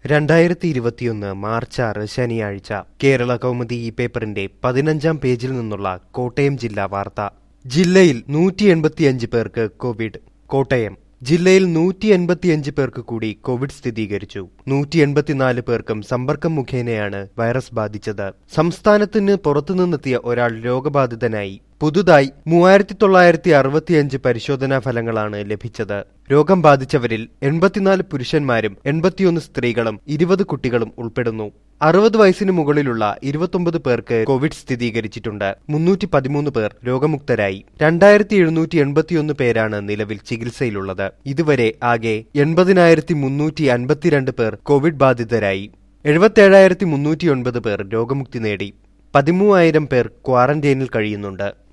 രണ്ടായിരത്തി ഇരുപത്തിയൊന്ന് മാർച്ച് ആറ് ശനിയാഴ്ച കേരള കൗമുദി ഈ പേപ്പറിന്റെ പതിനഞ്ചാം പേജിൽ നിന്നുള്ള കോട്ടയം ജില്ലാ വാർത്ത ജില്ലയിൽ നൂറ്റി എൺപത്തിയഞ്ച് പേർക്ക് കോവിഡ് കോട്ടയം ജില്ലയിൽ നൂറ്റി എൺപത്തിയഞ്ച് പേർക്ക് കൂടി കോവിഡ് സ്ഥിരീകരിച്ചു നൂറ്റി എൺപത്തിനാല് പേർക്കും സമ്പർക്കം മുഖേനയാണ് വൈറസ് ബാധിച്ചത് സംസ്ഥാനത്തിന് പുറത്തുനിന്നെത്തിയ ഒരാൾ രോഗബാധിതനായി പുതുതായി മൂവായിരത്തി തൊള്ളായിരത്തി അറുപത്തിയഞ്ച് പരിശോധനാ ഫലങ്ങളാണ് ലഭിച്ചത് രോഗം ബാധിച്ചവരിൽ എൺപത്തിനാല് പുരുഷന്മാരും എൺപത്തിയൊന്ന് സ്ത്രീകളും ഇരുപത് കുട്ടികളും ഉൾപ്പെടുന്നു അറുപത് വയസ്സിന് മുകളിലുള്ള ഇരുപത്തൊമ്പത് പേർക്ക് കോവിഡ് സ്ഥിരീകരിച്ചിട്ടുണ്ട് മുന്നൂറ്റി പതിമൂന്ന് പേർ രോഗമുക്തരായി രണ്ടായിരത്തി എഴുന്നൂറ്റി എൺപത്തിയൊന്ന് പേരാണ് നിലവിൽ ചികിത്സയിലുള്ളത് ഇതുവരെ ആകെ എൺപതിനായിരത്തി മുന്നൂറ്റി അൻപത്തിരണ്ട് പേർ കോവിഡ് ബാധിതരായി എഴുപത്തേഴായിരത്തി മുന്നൂറ്റി ഒൻപത് പേർ രോഗമുക്തി നേടി പതിമൂവായിരം പേർ ക്വാറന്റൈനിൽ കഴിയുന്നുണ്ട്